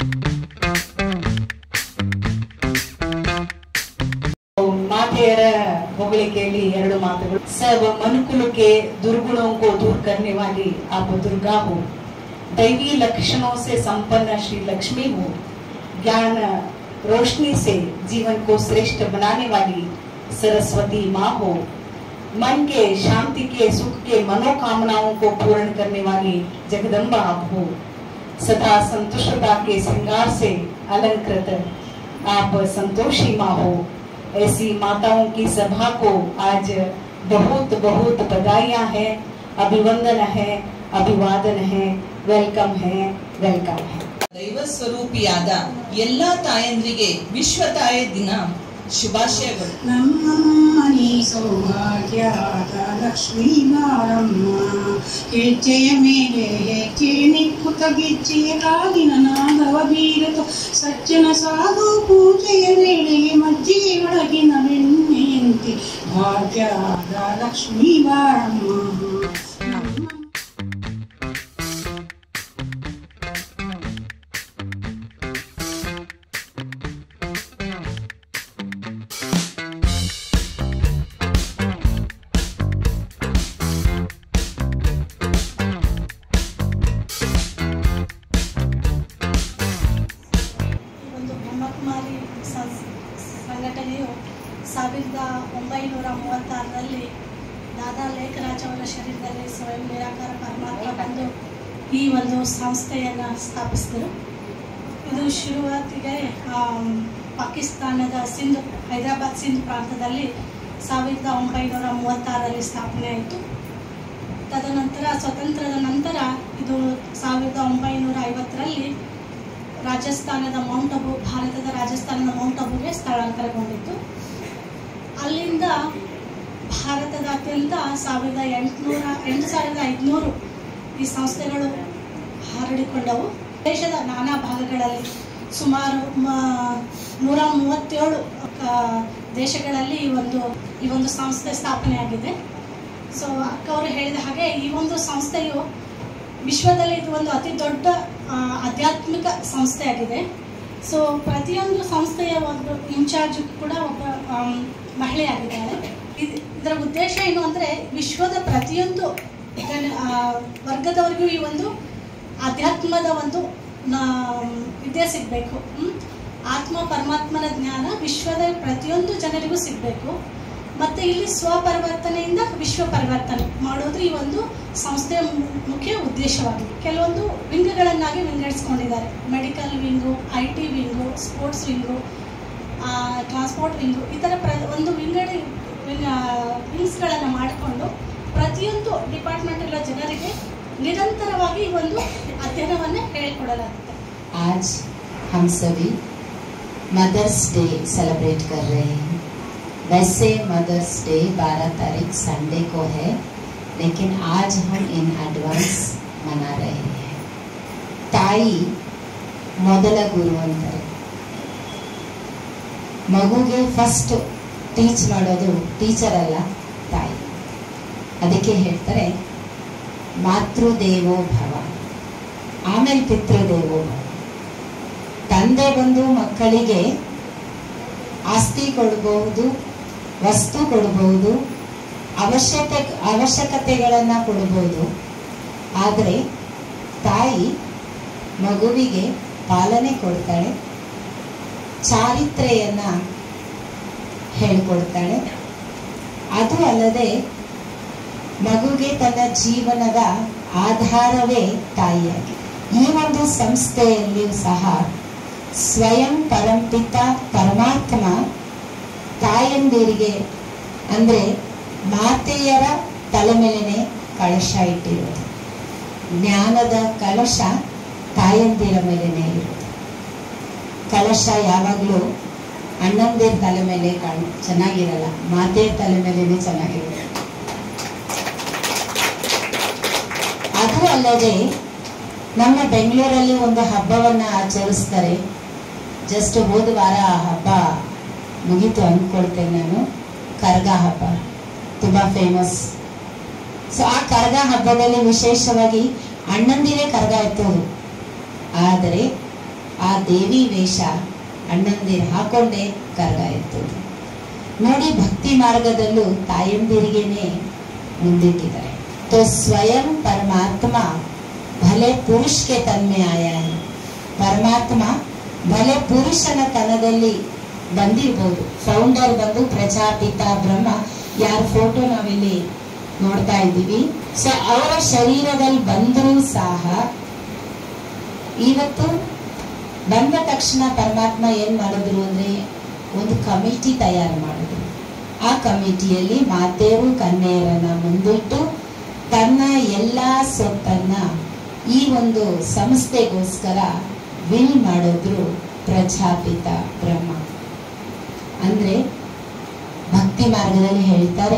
मातेयर ಹೊಗಳಿಕೆಯಲ್ಲಿ ಎರಡು ಮಾತುಗಳು सब मनुकुल के दुर्गुणों को दूर करने वाली आप दुर्गा हो दैवी लक्षणों से संपन्न श्री लक्ष्मी हो ज्ञान रोशनी से जीवन को श्रेष्ठ बनाने वाली सरस्वती माँ हो मन के शांति के सुख के मनोकामनाओं को पूर्ण करने वाली जगदम्बा आप हो सदा संतुष्टता के श्रृंगार से अलंकृत आप संतोषी माँ हो ऐसी माताओं की सभा को आज बहुत बहुत बधाइयाँ हैं अभिवंदन है अभिवादन है वेलकम है वेलकम है ದೈವ ಸ್ವರೂಪಿಯಾದ ಎಲ್ಲಾ ತಾಯಂದ್ರಿಗೆ ವಿಶ್ವ ತಾಯ ದಿನ ಶುಭಾಶಯಗಳು ನಮ್ಮಮ್ಮನಿ ಸೌಭಾಗ್ಯದ ಲಕ್ಷ್ಮೀ ಬಾರಮ್ಮ ಹೆಜ್ಜೆಯ ಮೇಲೆ ಹೆಜ್ಜೆ ನಿಕ್ಕುತ ಗೆಜ್ಜೆಯ ಕಾಲಿನ ನಾದವ ಬೀರತು ಸಜ್ಜನ ಸಾಧು ಪೂಜೆಯ ವೇಳೆಗೆ ಮಜ್ಜೆಯೊಳಗಿನ ಬೆಣ್ಣೆಯಂತೆ ಭಾಗ್ಯದ ಲಕ್ಷ್ಮೀ ಬಾರಮ್ಮ ನಮ್ಮ ಈ ಒಂದು ಬ್ರಹ್ಮಕುಮಾರಿ ಸಂಸ್- ಸಂಘಟನೆಯು ಸಾವಿರದ ಒಂಬೈನೂರ ಮೂವತ್ತಾರರಲ್ಲಿ ದಾದಾ ಲೇಖರಾಜ್ ಅವರ ಶರೀರದಲ್ಲಿ ಸ್ವಯಂ ನಿರಾಕಾರ ಪರಮಾತ್ಮ ಬಂದು ಈ ಒಂದು ಸಂಸ್ಥೆಯನ್ನು ಸ್ಥಾಪಿಸಿದರು ಇದು ಶುರುವಾತಿಗೆ ಆಮ್, ಪಾಕಿಸ್ತಾನದ ಸಿಂಧ್ ಹೈದರಾಬಾದ್ ಸಿಂಧ್ ಪ್ರಾಂತದಲ್ಲಿ ಸಾವಿರದ ಒಂಬೈನೂರ ಮೂವತ್ತಾರರಲ್ಲಿ ಸ್ಥಾಪನೆ ಆಯಿತು ತದನಂತರ ಸ್ವತಂತ್ರದ ನಂತರ ಇದು ಸಾವಿರದ ಒಂಬೈನೂರ ಐವತ್ತರಲ್ಲಿ ರಾಜಸ್ಥಾನದ ಮೌಂಟ್ ಅಬು ಭಾರತದ ರಾಜಸ್ಥಾನದ ಮೌಂಟ್ ಅಬುಗೆ ಸ್ಥಳಾಂತರಗೊಂಡಿತ್ತು ಅಲ್ಲಿಂದ ಭಾರತದಾದ್ಯಂತ ಸಾವಿರದ ಎಂಟುನೂರ ಎಂಟು ಸಾವಿರದ ಐದುನೂರು ಈ ಸಂಸ್ಥೆಗಳು ಹರಡಿಕೊಂಡವು ದೇಶದ ನಾನಾ ಭಾಗಗಳಲ್ಲಿ ಸುಮಾರು ಮ- ನೂರ ಮೂವತ್ತೇಳು ಆ, ದೇಶಗಳಲ್ಲಿ ಈ ಒಂದು ಈ ಒಂದು ಸಂಸ್ಥೆ ಸ್ಥಾಪನೆಯಾಗಿದೆ ಸೊ ಅಕ್ಕ ಅವರು ಹೇಳಿದ ಹಾಗೆ ಈ ಒಂದು ಸಂಸ್ಥೆಯು ವಿಶ್ವದಲ್ಲಿ ಇದು ಒಂದು ಅತಿ ದೊಡ್ಡ ಆ, ಆಧ್ಯಾತ್ಮಿಕ ಸಂಸ್ಥೆಯಾಗಿದೆ ಸೊ ಪ್ರತಿಯೊಂದು ಸಂಸ್ಥೆಯ ಒಂದು ಇನ್ಚಾರ್ಜ್ ಕೂಡ ಒಬ್ಬ ಆಮ್, ಮಹಿಳೆಯಾಗಿದ್ದಾಳೆ ಇದ್- ಇದರ ಉದ್ದೇಶ ಏನು ಅಂದರೆ ವಿಶ್ವದ ಪ್ರತಿಯೊಂದು ಜನ ಆ, ವರ್ಗದವರಿಗೂ ಈ ಒಂದು ಆಧ್ಯಾತ್ಮದ ಒಂದು ನಾ- ವಿದ್ಯೆ ಸಿಗಬೇಕು ಆತ್ಮ ಪರಮಾತ್ಮನ ಜ್ಞಾನ ವಿಶ್ವದ ಪ್ರತಿಯೊಂದು ಜನರಿಗೂ ಸಿಗಬೇಕು ಮತ್ತೆ ಇಲ್ಲಿ ಸ್ವಪರಿವರ್ತನೆಯಿಂದ ವಿಶ್ವ ಪರಿವರ್ತನೆ ಮಾಡೋದು ಈ ಒಂದು ಸಂಸ್ಥೆಯ ಮು- ಮುಖ್ಯ ಉದ್ದೇಶವಾಗಿದೆ ಕೆಲವೊಂದು ವಿಂಗ್ಗಳನ್ನಾಗಿ ವಿಂಗಡಿಸ್ಕೊಂಡಿದ್ದಾರೆ medical wing I T wing sports wing transport wing ಈ ಥರ ಪ್ರ ಒಂದು ವಿಂಗಡಿ ವಿಂಗ್ಸ್ಗಳನ್ನು ಮಾಡಿಕೊಂಡು ಪ್ರತಿಯೊಂದು ಡಿಪಾರ್ಟ್ಮೆಂಟ್ಗಳ ಜನರಿಗೆ ನಿರಂತರವಾಗಿ ಈ ಒಂದು ಅಧ್ಯಯನವನ್ನು ಹೇಳಿಕೊಡಲಾಗುತ್ತೆ आज हम सभी मदर्स डे सेलिब्रेट कर रहे हैं वैसे मदर्स डे 12 तारीख संडे को है लेकिन आज हम इन एडवांस मना रहे हैं ತಾಯಿ ಮೊದಲ ಗುರು ಅಂತಾರೆ ಮಗುಗೆ ಫಸ್ಟ್ ಟೀಚ್ ಮಾಡೋದು ಟೀಚರ್ ಅಲ್ಲ ತಾಯಿ ಅದಕ್ಕೆ ಹೇಳ್ತಾರೆ ಮಾತೃದೇವೋ ಭವ ಆಮೇಲೆ ಪಿತೃದೇವೋ ಭವ ತಂದೆ ಬಂದು ಮಕ್ಕಳಿಗೆ ಆಸ್ತಿ ಕೊಡಬಹುದು ವಸ್ತು ಕೊಡಬಹುದು ಅವಶ್ಯಕ ಅವಶ್ಯಕತೆಗಳನ್ನು ಕೊಡಬಹುದು ಆದರೆ ತಾಯಿ ಮಗುವಿಗೆ ಪಾಲನೆ ಕೊಡ್ತಾಳೆ ಚಾರಿತ್ರೆಯನ್ನ ಹೇಳ್ಕೊಡ್ತಾಳೆ ಅದು ಅಲ್ಲದೆ ಮಗುಗೆ ತನ್ನ ಜೀವನದ ಆಧಾರವೇ ತಾಯಿಯಾಗಿದೆ ಈ ಒಂದು ಸಂಸ್ಥೆಯಲ್ಲಿಯೂ ಸಹ ಸ್ವಯಂ ಪರಂಪಿತ ಪರಮಾತ್ಮ ತಾಯಂದಿರಿಗೆ ಅಂದ್ರೆ ಮಾತೆಯರ ತಲೆ ಮೇಲೆನೆ ಕಳಶ ಇಟ್ಟಿರೋದು ಜ್ಞಾನದ ಕಲಶ ತಾಯಂದಿರ ಮೇಲೆನೆ ಇರೋದು ಕಲಶ ಯಾವಾಗಲೂ ಅಣ್ಣಂದಿರ ತಲೆ ಮೇಲೆ ಕಾಣ್ ಚೆನ್ನಾಗಿರಲ್ಲ ಮಾತೆಯ ತಲೆ ಮೇಲೆನೆ ಚೆನ್ನಾಗಿರುತ್ತೆ ಅದು ಅಲ್ಲದೆ ನಮ್ಮ ಬೆಂಗಳೂರಲ್ಲಿ ಒಂದು ಹಬ್ಬವನ್ನ ಆಚರಿಸ್ತಾರೆ ಜಸ್ಟ್ ಹೋದ ವಾರ ಆ ಹಬ್ಬ ಮುಗೀತು ಅಂದ್ಕೊಳ್ತೇನೆ ನಾನು ಕರ್ಗ ಹಬ್ಬ ತುಂಬಾ ಫೇಮಸ್ ಸೊ ಆ ಕರ್ಗ ಹಬ್ಬದಲ್ಲಿ ವಿಶೇಷವಾಗಿ ಅಣ್ಣಂದಿರೇ ಕರ್ಗ ಎತ್ತೋದು ಆದರೆ ಆ ದೇವಿ ವೇಷ ಅಣ್ಣಂದಿರು ಹಾಕೊಂಡೇ ಕರ್ಗ ಎತ್ತೋದು ನೋಡಿ ಭಕ್ತಿ ಮಾರ್ಗದಲ್ಲೂ ತಾಯಂದಿರಿಗೇನೆ ಮುಂದಿಟ್ಟಿದ್ದಾರೆ तो स्वयं परमात्मा भले पुरुष के तन में आया है ಪರಮಾತ್ಮ ಭಲೆ ಪುರುಷನ ತನದಲ್ಲಿ ಬಂದಿರ್ಬೋದು ಫೌಂಡರ್ ಬಂದು ಪ್ರಜಾಪಿತ ಬ್ರಹ್ಮ ಯಾರ ಫೋಟೋ ನಾವಿಲ್ಲಿ ನೋಡ್ತಾ ಇದ್ದೀವಿ ಸೊ ಅವರ ಶರೀರದಲ್ಲಿ ಬಂದರೂ ಸಹ ಇವತ್ತು ಬಂದ ತಕ್ಷಣ ಪರಮಾತ್ಮ ಏನ್ ಮಾಡಿದ್ರು ಅಂದ್ರೆ ಒಂದು ಕಮಿಟಿ ತಯಾರು ಮಾಡಿದ್ರು ಆ ಕಮಿಟಿಯಲ್ಲಿ ಮಾತೆಯರು ಕನ್ಯೆಯರನ್ನ ಮುಂದಿಟ್ಟು ತನ್ನ ಎಲ್ಲಾ ಸೊತ್ತನ್ನ ಈ ಒಂದು ಸಂಸ್ಥೆಗೋಸ್ಕರ ವಿಲ್ ಮಾಡಿದ್ರು ಪ್ರಜಾಪಿತ ಬ್ರಹ್ಮ ಅಂದ್ರೆ ಭಕ್ತಿ ಮಾರ್ಗದಲ್ಲಿ ಹೇಳ್ತಾರೆ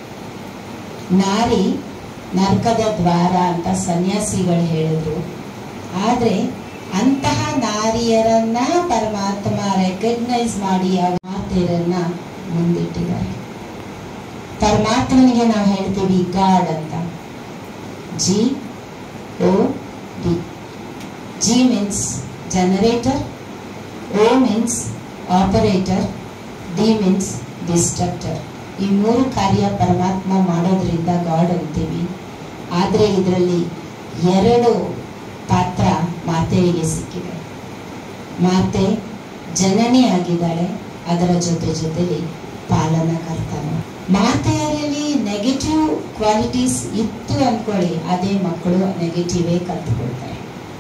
ನಾರಿ ನರಕದ ದ್ವಾರ ಅಂತ ಸನ್ಯಾಸಿಗಳು ಹೇಳಿದ್ರು ಆದ್ರೆ ಅಂತಹ ನಾರಿಯರನ್ನ ಪರಮಾತ್ಮ ರೆಕಗ್ನೈಸ್ ಮಾಡಿ ಆ ಮಾತೆಯರನ್ನ ಮುಂದಿಟ್ಟಿದ್ದಾರೆ ಪರಮಾತ್ಮನಿಗೆ ನಾವು ಹೇಳ್ತೀವಿ ಗಾಡ್ ಅಂತ G O D G means generator O means operator D means destroyer ಈ ಮೂರು ಕಾರ್ಯ ಪರಮಾತ್ಮ ಮಾಡೋದ್ರಿಂದ ಗಾಡ್ ಅಂತೀವಿ ಆದರೆ ಇದರಲ್ಲಿ ಎರಡು ಪಾತ್ರ ಮಾತೆಯರಿಗೆ ಸಿಕ್ಕಿದೆ ಮಾತೆ ಜನನಿ ಆಗಿದ್ದಾಳೆ ಅದರ ಜೊತೆ ಜೊತೆಲಿ ಪಾಲನಕರ್ತನ ಮಾತೆಯರಲ್ಲಿ ನೆಗೆಟಿವ್ ಕ್ವಾಲಿಟೀಸ್ ಇತ್ತು ಅನ್ಕೊಳ್ಳಿ ಅದೇ ಮಕ್ಕಳು ನೆಗೆಟಿವೇ ಕಲ್ತ್ಕೊಳ್ತಾರೆ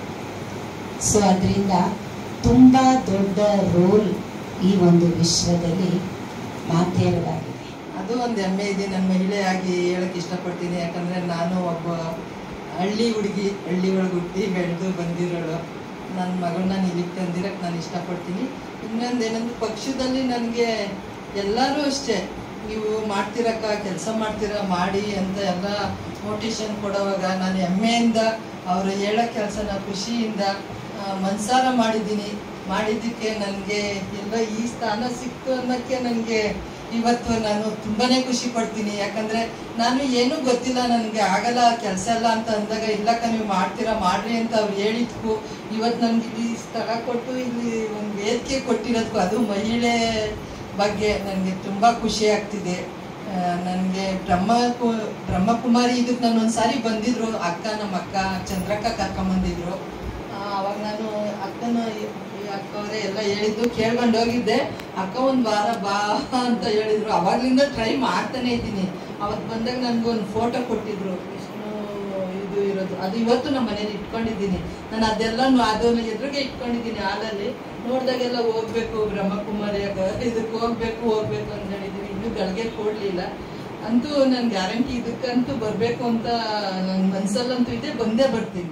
ಸೊ ಅದರಿಂದ ತುಂಬಾ ದೊಡ್ಡ ರೋಲ್ ಈ ಒಂದು ವಿಶ್ವದಲ್ಲಿ ಮಾತೆಯರದಾಗಿದೆ ಅದು ಒಂದು ಹೆಮ್ಮೆ ಇದೆ ನನ್ನ ಮಹಿಳೆಯಾಗಿ ಹೇಳಕ್ ಇಷ್ಟಪಡ್ತೀನಿ ಯಾಕಂದ್ರೆ ನಾನು ಒಬ್ಬ ಹಳ್ಳಿ ಹುಡುಗಿ ಹಳ್ಳಿ ಒಳಗೆ ಹುಟ್ಟಿ ಬೆಳೆದು ಬಂದಿರೋಳು ನನ್ನ ಮಗಳನ್ನ ನಾನು ಇಲ್ಲಿಗೆ ತಂದಿರಕ್ಕೆ ನಾನು ಇಷ್ಟಪಡ್ತೀನಿ ಇನ್ನೊಂದು ಏನಂದ್ರೆ ಪಕ್ಷದಲ್ಲಿ ನನಗೆ ಎಲ್ಲರೂ ಅಷ್ಟೇ ನೀವು ಮಾಡ್ತಿರಕ್ಕ ಕೆಲಸ ಮಾಡ್ತೀರಾ ಮಾಡಿ ಅಂತ ಎಲ್ಲ ಮೋಟಿವೇಶನ್ ಕೊಡೋವಾಗ ನಾನು ಹೆಮ್ಮೆಯಿಂದ ಅವರು ಹೇಳೋ ಕೆಲಸನ ಖುಷಿಯಿಂದ ಆ, ಮನ್ಸಾರ ಮಾಡಿದ್ದೀನಿ ಮಾಡಿದ್ದಕ್ಕೆ ನನಗೆ ಎಲ್ಲ ಈ ಸ್ಥಾನ ಸಿಕ್ತು ಅನ್ನೋಕ್ಕೆ ನನಗೆ ಇವತ್ತು ನಾನು ತುಂಬಾನೇ ಖುಷಿ ಪಡ್ತೀನಿ ಯಾಕಂದ್ರೆ ನಾನು ಏನೂ ಗೊತ್ತಿಲ್ಲ ನನಗೆ ಆಗಲ್ಲ ಕೆಲಸ ಎಲ್ಲ ಅಂತ ಅಂದಾಗ ಇಲ್ಲಕ್ಕ ನೀವು ಮಾಡ್ತೀರಾ ಮಾಡ್ರಿ ಅಂತ ಅವ್ರು ಹೇಳಿದ್ಕು ಇವತ್ತು ನನಗೆ ಇಲ್ಲಿ ಸ್ಥಳ ಕೊಟ್ಟು ಇಲ್ಲಿ ಒಂದು ವೇದಿಕೆ ಕೊಟ್ಟಿರೋದಕ್ಕೂ ಅದು ಮಹಿಳೆ ಬಗ್ಗೆ ನನಗೆ ತುಂಬಾ ಖುಷಿ ಆಗ್ತಿದೆ ನನಗೆ ಬ್ರಹ್ಮ ಕು- ಬ್ರಹ್ಮಕುಮಾರಿ ಇದಕ್ಕೆ ನಾನು ಒಂದ್ಸಾರಿ ಬಂದಿದ್ರು ಅಕ್ಕ ನಮ್ಮ ಅಕ್ಕ ಚಂದ್ರಕ್ಕ ಕರ್ಕೊಂಬಂದಿದ್ರು ಆ, ಅವಾಗ ನಾನು ಅಕ್ಕನ ಈ- ಈ ಅಕ್ಕವರೇ ಎಲ್ಲ ಹೇಳಿದ್ದು ಕೇಳ್ಕೊಂಡು ಹೋಗಿದ್ದೆ ಅಕ್ಕ ಒಂದ್ ವಾರ ಬಾ ಅಂತ ಹೇಳಿದ್ರು ಅವಾಗ್ಲಿಂದ ಟ್ರೈ ಮಾಡ್ತಾನೆ ಇದ್ದೀನಿ ಅವತ್ತು ಬಂದಾಗ ನನ್ಗೆ ಒಂದು ಫೋಟೋ ಕೊಟ್ಟಿದ್ರು ವಿಷ್ಣು ಇದು ಇರೋದು ಅದು ಇವತ್ತು ನಮ್ಮ ಮನೇಲಿ ಇಟ್ಕೊಂಡಿದ್ದೀನಿ ನಾನು ಅದೆಲ್ಲ ಅದನ್ನ ಎದುರಿಗೆ ಇಟ್ಕೊಂಡಿದ್ದೀನಿ ಹಾಲಲ್ಲಿ ನೋಡ್ದಾಗೆಲ್ಲ ಹೋಗ್ಬೇಕು ಬ್ರಹ್ಮಕುಮಾರಿಯಾಗ ಇದಕ್ಕೆ ಹೋಗ್ಬೇಕು ಹೋಗ್ಬೇಕು ಅಂತ ಹೇಳಿದ್ದೀನಿ ಇನ್ನೂ ಗಳಿಗೆ ಕೊಡ್ಲಿಲ್ಲ ಅಂತೂ ನನ್ ಗ್ಯಾರಂಟಿ ಇದಕ್ಕಂತೂ ಬರ್ಬೇಕು ಅಂತ ನನ್ನ ಮನ್ಸಲ್ಲಂತೂ ಇದೆ ಬಂದೇ ಬರ್ತೀನಿ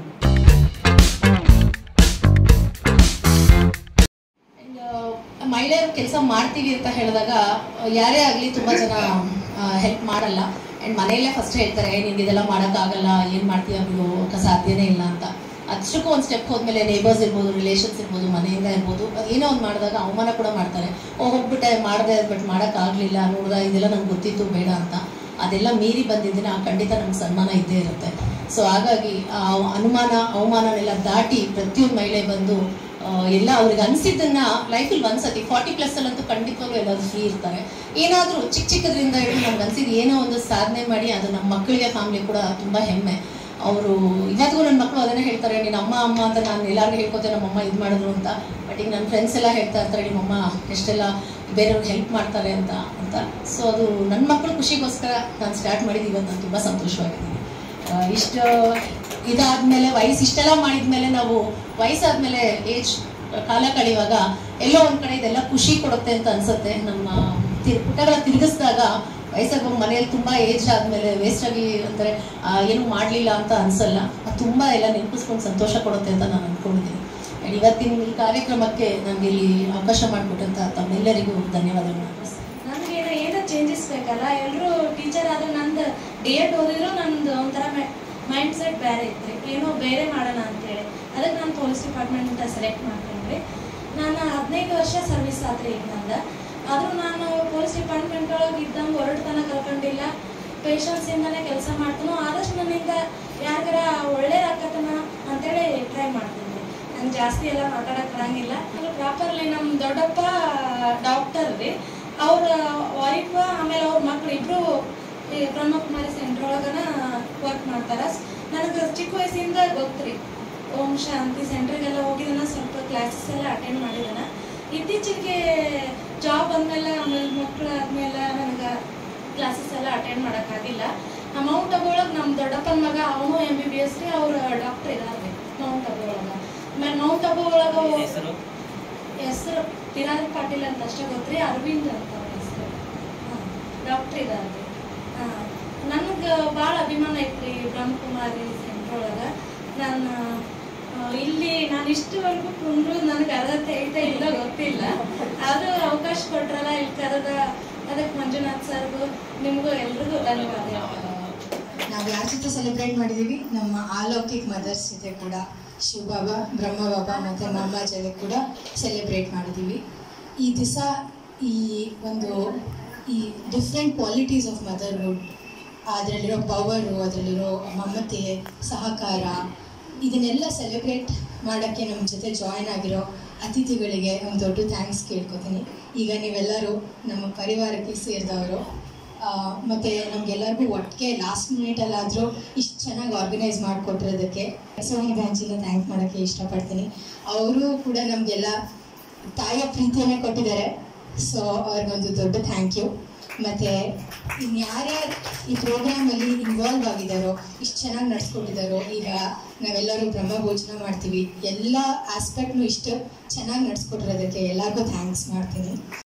And, ಮಹಿಳೆಯರು ಕೆಲಸ ಮಾಡ್ತೀವಿ ಅಂತ ಹೇಳಿದಾಗ ಆ, ಯಾರೇ ಆಗಲಿ ತುಂಬ ಜನ ಹೆಲ್ಪ್ ಮಾಡಲ್ಲ ಆ್ಯಂಡ್ ಮನೆಯಲ್ಲೇ ಫಸ್ಟ್ ಹೇಳ್ತಾರೆ ನಿಂಗೆ ಇದೆಲ್ಲ ಮಾಡೋಕ್ಕಾಗಲ್ಲ ಏನು ಮಾಡ್ತೀಯ ಬಿಡು ಅಕ್ಕ ಸಾಧ್ಯನೇ ಇಲ್ಲ ಅಂತ ಅಷ್ಟಕ್ಕೂ ಒಂದು ಸ್ಟೆಪ್ ಹೋದ್ಮೇಲೆ ನೇಬರ್ಸ್ ಇರ್ಬೋದು ರಿಲೇಷನ್ಸ್ ಇರ್ಬೋದು ಮನೆಯಿಂದ ಇರ್ಬೋದು ಏನೋ ಒಂದು ಮಾಡಿದಾಗ ಅವಮಾನ ಕೂಡ ಮಾಡ್ತಾರೆ ಓ ಹೋಗ್ಬಿಟ್ಟೆ ಮಾಡಿದೆ ಬಟ್ ಮಾಡೋಕ್ಕಾಗಲಿಲ್ಲ ನೋಡ್ದ ಇದೆಲ್ಲ ನಂಗೆ ಗೊತ್ತಿತ್ತು ಬೇಡ ಅಂತ ಅದೆಲ್ಲ ಮೀರಿ ಬಂದಿದ್ದಿನ ಖಂಡಿತ ನಮ್ಗೆ ಸನ್ಮಾನ ಇದ್ದೇ ಇರುತ್ತೆ ಸೊ ಹಾಗಾಗಿ ಆ ಅನುಮಾನ ಅವಮಾನನೆಲ್ಲ ದಾಟಿ ಪ್ರತಿಯೊಂದು ಮಹಿಳೆ ಬಂದು ಆ, ಎಲ್ಲ ಅವ್ರಿಗೆ ಅನ್ಸಿದ್ದನ್ನ ಲೈಫಲ್ಲಿ ಒಂದ್ಸತಿ ಫಾರ್ಟಿ ಪ್ಲಸ್ ಅಲ್ಲಂತೂ ಖಂಡಿತವಾಗ್ಲೂ ಎಲ್ಲರೂ ಫ್ರೀ ಇರ್ತಾರೆ ಏನಾದರೂ ಚಿಕ್ಕ ಚಿಕ್ಕದ್ರಿಂದ ಹಿಡಿದು ನಮ್ಗೆ ಅನ್ಸಿದ್ದು ಏನೋ ಒಂದು ಸಾಧನೆ ಮಾಡಿ ಅದು ನಮ್ಮ ಮಕ್ಕಳಿಗೆ ಫ್ಯಾಮಿಲಿ ಕೂಡ ತುಂಬ ಹೆಮ್ಮೆ ಅವರು ಇವತ್ತಿಗೂ ನನ್ನ ಮಕ್ಕಳು ಅದನ್ನೇ ಹೇಳ್ತಾರೆ ನೀನು ಅಮ್ಮ ಅಮ್ಮ ಅಂತ ನಾನು ಎಲ್ಲರಿಗೂ ಹೇಳ್ಕೊತೆ ನಮ್ಮಮ್ಮ ಇದು ಮಾಡಿದ್ರು ಅಂತ ಬಟ್ ಈಗ ನನ್ನ ಫ್ರೆಂಡ್ಸ್ ಎಲ್ಲ ಹೇಳ್ತಾ ಇರ್ತಾರೆ ನಿಮ್ಮಮ್ಮ ಎಷ್ಟೆಲ್ಲ ಬೇರೆಯವ್ರಿಗೆ ಹೆಲ್ಪ್ ಮಾಡ್ತಾರೆ ಅಂತ ಅಂತ ಸೊ ಅದು ನನ್ನ ಮಕ್ಕಳು ಖುಷಿಗೋಸ್ಕರ ನಾನು ಸ್ಟಾರ್ಟ್ ಮಾಡಿದ್ದು ಇವತ್ತು ನಾನು ತುಂಬ ಸಂತೋಷವಾಗಿದ್ದೀನಿ ಆ, ಇಷ್ಟು ಇದಾದ್ಮೇಲೆ ವಯಸ್ಸು ಇಷ್ಟೆಲ್ಲ ಮಾಡಿದ್ಮೇಲೆ ನಾವು ವಯಸ್ಸಾದ್ಮೇಲೆ ಏಜ್ ಕಾಲ ಕಳೆಯುವಾಗ ಎಲ್ಲೋ ಒಂದ್ ಕಡೆ ಇದೆಲ್ಲ ಖುಷಿ ಕೊಡುತ್ತೆ ಅಂತ ಅನ್ಸುತ್ತೆ ನಮ್ಮ ತಿ- ಪುಟಗಳ ತಿರುಗಿಸಿದಾಗ ವಯಸ್ಸಾಗ ಮನೆಯಲ್ಲಿ ತುಂಬಾ ಏಜ್ ಆದ್ಮೇಲೆ ವೇಸ್ಟ್ ಆಗಿ ಅಂತಾರೆ ಆ, ಏನು ಮಾಡ್ಲಿಲ್ಲ ಅಂತ ಅನ್ಸಲ್ಲ ಅದು ತುಂಬಾ ಎಲ್ಲ ನೆನಪಿಸ್ಕೊಂಡು ಸಂತೋಷ ಕೊಡುತ್ತೆ ಅಂತ ನಾನು ಅನ್ಕೊಂಡಿದ್ದೀನಿ And ಇವತ್ತಿನ ಈ ಕಾರ್ಯಕ್ರಮಕ್ಕೆ ನನಗೆ ಇಲ್ಲಿ ಅವಕಾಶ ಮಾಡಿಕೊಟ್ಟಂತ ತಮ್ಮೆಲ್ಲರಿಗೂ ಧನ್ಯವಾದಗಳನ್ನ ಅರ್ಪಿಸ್ತೀನಿ. ನನಗೆ ಏನೋ ಚೇಂಜಸ್ ಬೇಕಲ್ಲ ಎಲ್ಲರೂ ಟೀಚರ್ ಆದ್ರೆ ನಂದು ಡಿ ಎಡ್ ಓದಿದ್ರು ನಂದು ಒಂಥರ ಮೈಂಡ್ ಸೆಟ್ ಬೇರೆ ಇತ್ತು ಏನೋ ಬೇರೆ ಮಾಡೋಣ ಅಂತೇಳಿ ಅದಕ್ಕೆ ನಾನು ಪೊಲೀಸ್ ಡಿಪಾರ್ಟ್ಮೆಂಟ್ ಸೆಲೆಕ್ಟ್ ಮಾಡ್ಕೊಂಡ್ರಿ ನಾನು ಹದಿನೈದು ವರ್ಷ ಸರ್ವಿಸ್ ಆದ್ರೆ ಈಗ ನಂದು ಆದರೂ ನಾನು ಪೊಲೀಸ್ ಡಿಪಾರ್ಟ್ಮೆಂಟ್ ಒಳಗೆ ಇದ್ದಂಗೆ ಹೊರಟತನ ಕಲ್ಕೊಂಡಿಲ್ಲ ಪೇಷನ್ಸ್ ಇಂದಾನೆ ಕೆಲಸ ಮಾಡ್ತಾನೋ ಆದಷ್ಟು ನನ್ನಿಂದ ಯಾರಿಗಾರ ಒಳ್ಳೇದಾಗತ್ತನ ಅಂತೇಳಿ ಟ್ರೈ ಮಾಡ್ತೀನಿ ನಂಗೆ ಜಾಸ್ತಿ ಎಲ್ಲ ಮಾತಾಡಕ್ ಬರಂಗಿಲ್ಲ ಪ್ರಾಪರ್ಲಿ ನಮ್ಮ ದೊಡ್ಡಪ್ಪ ಡಾಕ್ಟರ್ ರೀ ಅವ್ರ ವೈಫ್ ಆಮೇಲೆ ಅವ್ರ ಮಕ್ಳು ಇಬ್ರು ಈ ಬ್ರಹ್ಮಕುಮಾರಿ ಸೆಂಟರ್ ಒಳಗನ ವರ್ಕ್ ಮಾಡ್ತಾರ ನನಗೆ ಚಿಕ್ಕ ವಯಸ್ಸಿಂದ ಗೊತ್ತ್ರಿ ಓಂ ಶಾಂತಿ ಸೆಂಟ್ರಿಗೆಲ್ಲ ಹೋಗಿದ್ದಾನ ಸ್ವಲ್ಪ ಕ್ಲಾಸಸ್ ಎಲ್ಲ ಅಟೆಂಡ್ ಮಾಡಿದಾನ ಇತ್ತೀಚೆಗೆ ಜಾಬ್ ಅಂದಮೇಲೆ ಆಮೇಲೆ ಮಕ್ಕಳು ಆದ್ಮೇಲೆ ನನಗೆ ಕ್ಲಾಸಸ್ ಎಲ್ಲ ಅಟೆಂಡ್ ಮಾಡೋಕ್ಕಾಗಿಲ್ಲ ಮೌಂಟ್ ಅಬು ಒಳಗೆ ನಮ್ಮ ದೊಡ್ಡಪ್ಪನ ಮಗ ಅವನು ಎಮ್ ಬಿ ಬಿ ಎಸ್ ರೀ ಅವ್ರು ಡಾಕ್ಟರ್ ಇದ್ದಾರೆ ಮೌಂಟ್ ಅಬು ಒಳಗೆ ಆಮೇಲೆ ಮೌಂಟ್ ಅಬು ಒಳಗೆ ಹೆಸರು ತಿರಾರಿ ಪಾಟೀಲ್ ಅಂತ ಅಷ್ಟೇ ಗೊತ್ತ್ರಿ ಅರವಿಂದ್ ಅಂತ ಅವ್ರ ಹೆಸರು ಡಾಕ್ಟರ್ ಇದ್ದಾರೆ ನನಗೆ ಭಾಳ ಅಭಿಮಾನ ಐತ್ರಿ ಬ್ರಹ್ಮಕುಮಾರಿ ಸೆಂಟ್ರ್ ಒಳಗೆ ನಾನು ಆ, ಇಲ್ಲಿ ನಾನು ಇಷ್ಟವರೆಗೂ ಕುಂದ್ರು ನನಗೆ ಅರ್ಹತೆ ಐತೆ ಇಲ್ಲ ಗೊತ್ತಿಲ್ಲ ಆದರೂ ಅವಕಾಶ ಕೊಟ್ರಲ್ಲ ಇಲ್ಲಿ ಕರೆದ ಅದಕ್ಕೆ ಮಂಜುನಾಥ್ ಸರ್ಗೂ ನಿಮಗೂ ಎಲ್ರಿಗೂ ಧನ್ಯವಾದ ನಾವು ಯಾರ ಜೊತೆ ಸೆಲೆಬ್ರೇಟ್ ಮಾಡಿದ್ದೀವಿ ನಮ್ಮ ಆಲೌಕಿಕ್ ಮದರ್ಸ್ ಜೊತೆ ಕೂಡ ಶಿವ ಬಾಬಾ ಬ್ರಹ್ಮ ಬಾಬಾ ಮತ್ತು ಮಮ್ಮ ಜೊತೆ ಕೂಡ ಸೆಲೆಬ್ರೇಟ್ ಮಾಡಿದ್ದೀವಿ ಈ ದಿವಸ ಈ ಒಂದು ಈ ಡಿಫ್ರೆಂಟ್ ಕ್ವಾಲಿಟೀಸ್ ಆಫ್ ಮದರ್ಹುಡ್ ಅದರಲ್ಲಿರೋ ಪವರು ಅದರಲ್ಲಿರೋ ಮಮತೆ ಸಹಕಾರ ಇದನ್ನೆಲ್ಲ ಸೆಲೆಬ್ರೇಟ್ ಮಾಡೋಕ್ಕೆ ನಮ್ಮ ಜೊತೆ ಜಾಯ್ನ್ ಆಗಿರೋ ಅತಿಥಿಗಳಿಗೆ ಒಂದು ದೊಡ್ಡ ಥ್ಯಾಂಕ್ಸ್ ಕೇಳ್ಕೊತೀನಿ ಈಗ ನೀವೆಲ್ಲರೂ ನಮ್ಮ ಪರಿವಾರಕ್ಕೆ ಸೇರಿದವರು ಮತ್ತು ನಮಗೆಲ್ಲರಿಗೂ ಒಟ್ಟಿಗೆ ಲಾಸ್ಟ್ ಮಿನಿಟಲ್ಲಾದರೂ ಇಷ್ಟು ಚೆನ್ನಾಗಿ ಆರ್ಗನೈಸ್ ಮಾಡಿಕೊಟ್ಟಿರೋದಕ್ಕೆ ಸೋನಿ ಬ್ಯಾಂಚಿನ ಥ್ಯಾಂಕ್ ಮಾಡೋಕ್ಕೆ ಇಷ್ಟಪಡ್ತೀನಿ ಅವರು ಕೂಡ ನಮಗೆಲ್ಲ ತಾಯಿಯ ಪ್ರೀತಿಯನ್ನೇ ಕೊಟ್ಟಿದ್ದಾರೆ ಸೊ ಅವ್ರಿಗೊಂದು ದೊಡ್ಡ ಥ್ಯಾಂಕ್ ಯು ಮತ್ತು ಇನ್ಯಾರ್ಯಾರು ಈ ಪ್ರೋಗ್ರಾಮಲ್ಲಿ ಇನ್ವಾಲ್ವ್ ಆಗಿದ್ದಾರೋ ಇಷ್ಟು ಚೆನ್ನಾಗಿ ನಡ್ಸ್ಕೊಟ್ಟಿದ್ದಾರೋ ಈಗ ನಾವೆಲ್ಲರೂ ಬ್ರಹ್ಮ ಭೋಜನ ಮಾಡ್ತೀವಿ ಎಲ್ಲ ಆಸ್ಪೆಕ್ಟ್ನು ಇಷ್ಟು ಚೆನ್ನಾಗಿ ನಡ್ಸ್ಕೊಟ್ಟಿರೋದಕ್ಕೆ ಎಲ್ಲರಿಗೂ ಥ್ಯಾಂಕ್ಸ್ ಮಾಡ್ತೀನಿ